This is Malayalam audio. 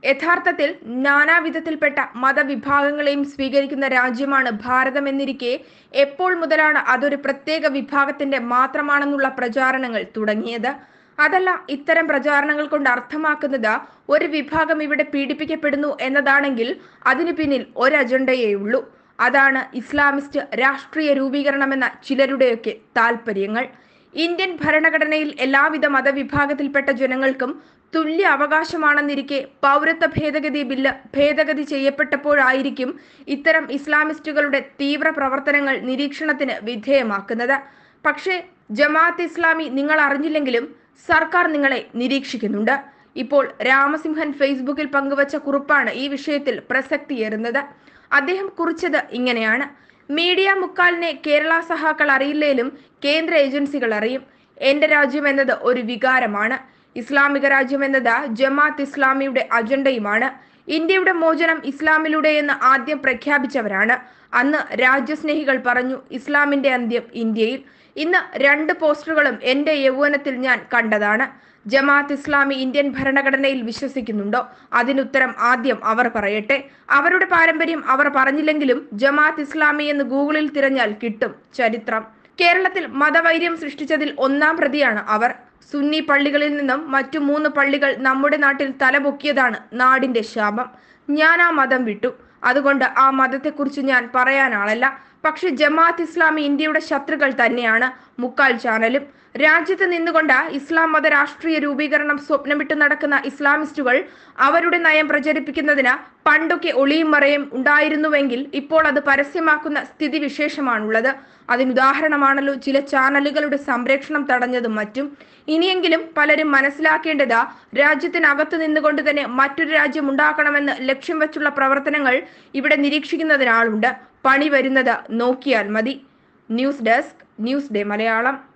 യഥാർത്ഥത്തിൽ നാനാവിധത്തിൽപ്പെട്ട മതവിഭാഗങ്ങളെയും സ്വീകരിക്കുന്ന രാജ്യമാണ് ഭാരതം എന്നിരിക്കെ എപ്പോൾ മുതലാണ് അതൊരു പ്രത്യേക വിഭാഗത്തിന്റെ മാത്രമാണെന്നുള്ള പ്രചാരണങ്ങൾ തുടങ്ങിയത് അതല്ല ഇത്തരം പ്രചാരണങ്ങൾ കൊണ്ട് അർത്ഥമാക്കുന്നത് ഒരു വിഭാഗം ഇവിടെ പീഡിപ്പിക്കപ്പെടുന്നു എന്നതാണെങ്കിൽ അതിനു പിന്നിൽ ഒരു അജണ്ടയേ ഉള്ളൂ അതാണ് ഇസ്ലാമിസ്റ്റ് രാഷ്ട്രീയ രൂപീകരണമെന്ന ചിലരുടെയൊക്കെ താല്പര്യങ്ങൾ ഇന്ത്യൻ ഭരണഘടനയിൽ എല്ലാവിധ മതവിഭാഗത്തിൽപ്പെട്ട ജനങ്ങൾക്കും തുല്യ അവകാശമാണെന്നിരിക്കെ പൗരത്വ ഭേദഗതി ബില്ല് ഭേദഗതി ചെയ്യപ്പെട്ടപ്പോഴായിരിക്കും ഇത്തരം ഇസ്ലാമിസ്റ്റുകളുടെ തീവ്ര പ്രവർത്തനങ്ങൾ നിരീക്ഷണത്തിന് വിധേയമാക്കുന്നത് പക്ഷേ ജമാഅത്ത് ഇസ്ലാമി നിങ്ങൾ അറിഞ്ഞില്ലെങ്കിലും സർക്കാർ നിങ്ങളെ നിരീക്ഷിക്കുന്നുണ്ട് ഇപ്പോൾ രാമസിംഹൻ ഫേസ്ബുക്കിൽ പങ്കുവച്ച കുറിപ്പാണ് ഈ വിഷയത്തിൽ പ്രസക്തിയേറുന്നത് അദ്ദേഹം കുറിച്ചത് ഇങ്ങനെയാണ് മീഡിയ മുക്കാലിനെ കേരള സഹാക്കൾ അറിയില്ലേലും കേന്ദ്ര ഏജൻസികൾ അറിയും എന്റെ രാജ്യം എന്നത് ഒരു വികാരമാണ് ഇസ്ലാമിക രാജ്യം എന്നത് ജമാഅത്ത് ഇസ്ലാമിയുടെ അജണ്ടയുമാണ് ഇന്ത്യയുടെ മോചനം ഇസ്ലാമിലൂടെ എന്ന് ആദ്യം പ്രഖ്യാപിച്ചവരാണ് അന്ന് രാജ്യസ്നേഹികൾ പറഞ്ഞു ഇസ്ലാമിന്റെ അന്ത്യം ഇന്ത്യയിൽ ഇന്ന് രണ്ട് പോസ്റ്ററുകളും എന്റെ യൗവനത്തിൽ ഞാൻ കണ്ടതാണ് ജമാഅത്ത് ഇസ്ലാമി ഇന്ത്യൻ ഭരണഘടനയിൽ വിശ്വസിക്കുന്നുണ്ടോ അതിനുത്തരം ആദ്യം അവർ പറയട്ടെ അവരുടെ പാരമ്പര്യം അവർ പറഞ്ഞില്ലെങ്കിലും ജമാഅത്ത് ഇസ്ലാമി എന്ന് ഗൂഗിളിൽ തിരഞ്ഞാൽ കിട്ടും ചരിത്രം കേരളത്തിൽ മതവൈര്യം സൃഷ്ടിച്ചതിൽ ഒന്നാം പ്രതിയാണ് അവർ സുന്നി പള്ളികളിൽ നിന്നും മറ്റു മൂന്ന് പള്ളികൾ നമ്മുടെ നാട്ടിൽ തലപൊക്കിയതാണ് നാടിന്റെ ശാപം ഞാൻ ആ മതം വിട്ടു അതുകൊണ്ട് ആ മതത്തെക്കുറിച്ച് ഞാൻ പറയാൻ ആളല്ല പക്ഷെ ജമാഅത്ത് ഇസ്ലാമി ഇന്ത്യയുടെ ശത്രുക്കൾ തന്നെയാണ് മുക്കാൽ ചാനലും രാജ്യത്ത് നിന്നുകൊണ്ട് ഇസ്ലാം മത രാഷ്ട്രീയ രൂപീകരണം സ്വപ്നമിട്ട് നടക്കുന്ന ഇസ്ലാമിസ്റ്റുകൾ അവരുടെ നയം പ്രചരിപ്പിക്കുന്നതിന് പണ്ടൊക്കെ ഒളിയും മറയും ഉണ്ടായിരുന്നുവെങ്കിൽ ഇപ്പോൾ അത് പരസ്യമാക്കുന്ന സ്ഥിതി വിശേഷമാണുള്ളത് അതിനുദാഹരണമാണല്ലോ ചില ചാനലുകളുടെ സംരക്ഷണം തടഞ്ഞതും മറ്റും ഇനിയെങ്കിലും പലരും മനസ്സിലാക്കേണ്ടത് രാജ്യത്തിനകത്ത് നിന്നുകൊണ്ട് തന്നെ മറ്റൊരു രാജ്യം ഉണ്ടാക്കണമെന്ന് ലക്ഷ്യം വെച്ചുള്ള പ്രവർത്തനങ്ങൾ ഇവിടെ നിരീക്ഷിക്കുന്നതിനാളുണ്ട് പണി വരുന്നത് നോക്കിയാൽ മതി news desk news day Malayalam